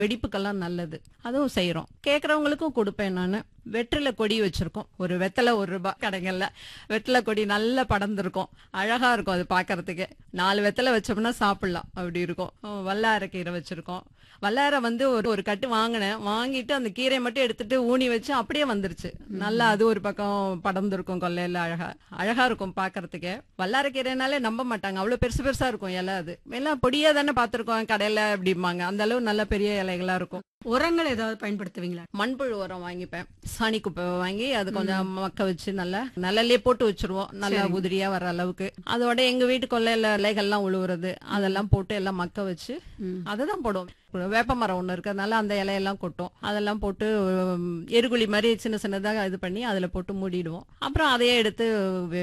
வெடிப்புக்கெல்லாம் நல்லது அதுவும் செய்யறோம் கேட்கறவங்களுக்கும் கொடுப்பேன் நான் வெற்றிலை கொடி வச்சிருக்கோம் ஒரு வெத்தலை ஒரு ரூபாய் கடைகள்ல வெற்றிலை கொடி நல்லா படர்ந்துருக்கும் அழகா இருக்கும் அது பார்க்கறதுக்கு நாலு வெத்தலை வச்சோம்னா சாப்பிடலாம் அப்படி இருக்கும் அஹ் வல்லாரை கீரை வச்சிருக்கோம் வல்லாரை வந்து ஒரு ஒரு கட்டு வாங்கினேன் வாங்கிட்டு அந்த கீரையை மட்டும் எடுத்துட்டு ஊனி வச்சு அப்படியே வந்துருச்சு நல்லா அது ஒரு பக்கம் படர்ந்துருக்கும் கொல்லையில அழகா அழகா இருக்கும் பார்க்கறதுக்கு வல்லாரை கீரைனாலே நம்ப மாட்டாங்க அவ்வளவு பெருசு பெருசா இருக்கும் இலை அது எல்லாம் பொடியா தானே பார்த்திருக்கோம் கடையில அப்படிம்பாங்க அந்த அளவு நல்ல பெரிய இலைகளா இருக்கும் உரங்கள் ஏதாவது பயன்படுத்துவீங்களா மண்புழு உரம் வாங்கிப்பேன் சாணி குப்பை வாங்கி அது கொஞ்சம் மக்க வச்சு நல்லா நிழல்லே போட்டு வச்சிருவோம் நல்லா சரி. உதிரியா வர அளவுக்கு அதோட எங்க வீட்டு கொல்லையில இலைகள்லாம் உழுவுறது அதெல்லாம் போட்டு எல்லாம் மக்க வச்சு ம். அததான் போடுவோம் வேப்ப மரம் ஒண்ணு இருக்கிறதுனால அந்த இலையெல்லாம் கொட்டும் அதெல்லாம் போட்டு உம், எருகுழி மாதிரி சின்ன சின்னதாக இது பண்ணி அதுல போட்டு மூடிடுவோம் அப்புறம் அதையே எடுத்து